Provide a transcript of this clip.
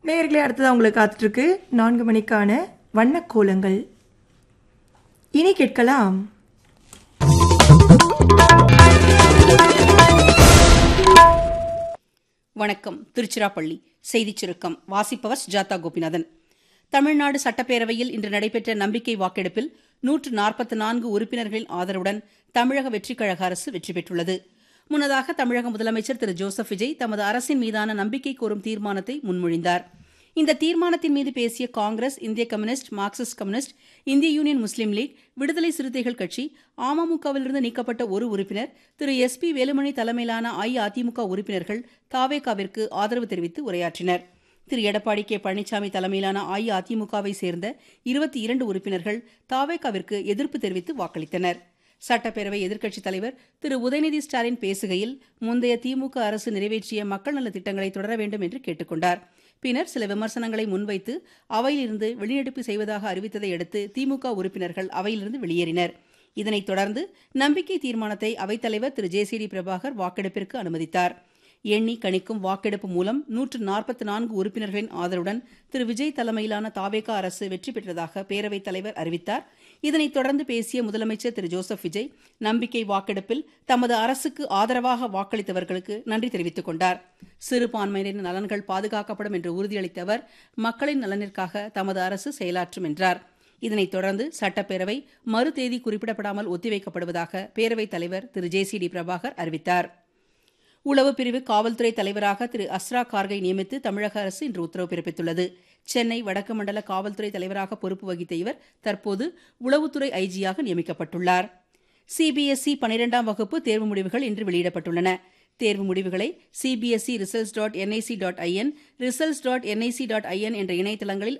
நேயர்களே அடுத்ததாக உங்களுக்கு காத்துட்ருக்கு நான்கு மணிக்கான வண்ணக் கோலங்கள் இனி கேட்கலாம் வணக்கம் திருச்சிராப்பள்ளி செய்திச் சுருக்கம் வாசிப்பவர் சுஜாதா கோபிநாதன் தமிழ்நாடு சட்டப்பேரவையில் இன்று நடைபெற்ற நம்பிக்கை வாக்கெடுப்பில் நூற்று நாற்பத்தி நான்கு உறுப்பினர்களின் ஆதரவுடன் தமிழக வெற்றிக் கழக அரசு வெற்றி பெற்றுள்ளது முன்னதாக தமிழக முதலமைச்சர் திரு ஜோசப் விஜய் தமது அரசின் மீதான நம்பிக்கை கோரும் தீர்மானத்தை முன்மொழிந்தார் இந்த தீர்மானத்தின் மீது பேசிய காங்கிரஸ் இந்திய கம்யூனிஸ்ட் மார்க்சிஸ்ட் கம்யூனிஸ்ட் இந்திய யூனியன் முஸ்லீம் லீக் விடுதலை சிறுத்தைகள் கட்சி அமமுகவிலிருந்து நீக்கப்பட்ட ஒரு உறுப்பினர் திரு எஸ் பி வேலுமணி தலைமையிலான அஇஅதிமுக உறுப்பினர்கள் தாவேகாவிற்கு ஆதரவு தெரிவித்து உரையாற்றினர் திரு எடப்பாடி கே பழனிசாமி தலைமையிலான அஇஅதிமுகவை சேர்ந்த இருபத்தி இரண்டு உறுப்பினர்கள் தாவேகாவிற்கு எதிர்ப்பு தெரிவித்து வாக்களித்தனர் சட்டப்பேரவை எதிர்க்கட்சித் தலைவர் திரு உதயநிதி ஸ்டாலின் பேசுகையில் முந்தைய திமுக அரசு நிறைவேற்றிய மக்கள் நலத் திட்டங்களை தொடர வேண்டும் என்று கேட்டுக் கொண்டார் பின்னர் சில விமர்சனங்களை முன்வைத்து அவையிலிருந்து வெளிநடப்பு செய்வதாக அறிவித்ததை அடுத்து திமுக உறுப்பினர்கள் அவையிலிருந்து வெளியேறினர் இதனைத் தொடர்ந்து நம்பிக்கை தீர்மானத்தை அவைத்தலைவர் திரு ஜே சி டி பிரபாகர் வாக்கெடுப்பிற்கு அனுமதித்தார் எண்ணி கணிக்கும் வாக்கெடுப்பு மூலம் நூற்று நாற்பத்தி நான்கு உறுப்பினர்களின் ஆதரவுடன் திரு விஜய் தலைமையிலான தாவேகா அரசு வெற்றி பெற்றதாக பேரவைத் தலைவர் அறிவித்தார் இதனைத் தொடர்ந்து பேசிய முதலமைச்சர் திரு ஜோசப் விஜய் நம்பிக்கை வாக்கெடுப்பில் தமது அரசுக்கு ஆதரவாக வாக்களித்தவர்களுக்கு நன்றி தெரிவித்துக் கொண்டார் சிறுபான்மையினரின் நலன்கள் பாதுகாக்கப்படும் என்று உறுதியளித்த அவர் மக்களின் நலனிற்காக தமது அரசு செயலாற்றும் என்றார் இதனைத் தொடர்ந்து சட்டப்பேரவை மறு தேதி குறிப்பிடப்படாமல் ஒத்திவைக்கப்படுவதாக பேரவைத் தலைவர் திரு ஜே சி டி பிரபாகர் அறிவித்தார் உளவு பிரிவு காவல்துறை தலைவராக திரு அஸ்ரா கார்கை நியமித்து தமிழக அரசு இன்று உத்தரவு பிறப்பித்துள்ளது சென்னை வடக்கு மண்டல காவல்துறை தலைவராக பொறுப்பு வகித்த இவர் தற்போது உளவுத்துறை ஐஜியாக நியமிக்கப்பட்டுள்ளார் சிபிஎஸ்இ பனிரெண்டாம் வகுப்பு தேர்வு முடிவுகள் இன்று வெளியிடப்பட்டுள்ளன தேர்வு முடிவுகளை CBSE results dot NIC dot IN results dot NIC dot IN என்ற இணையதளங்களில்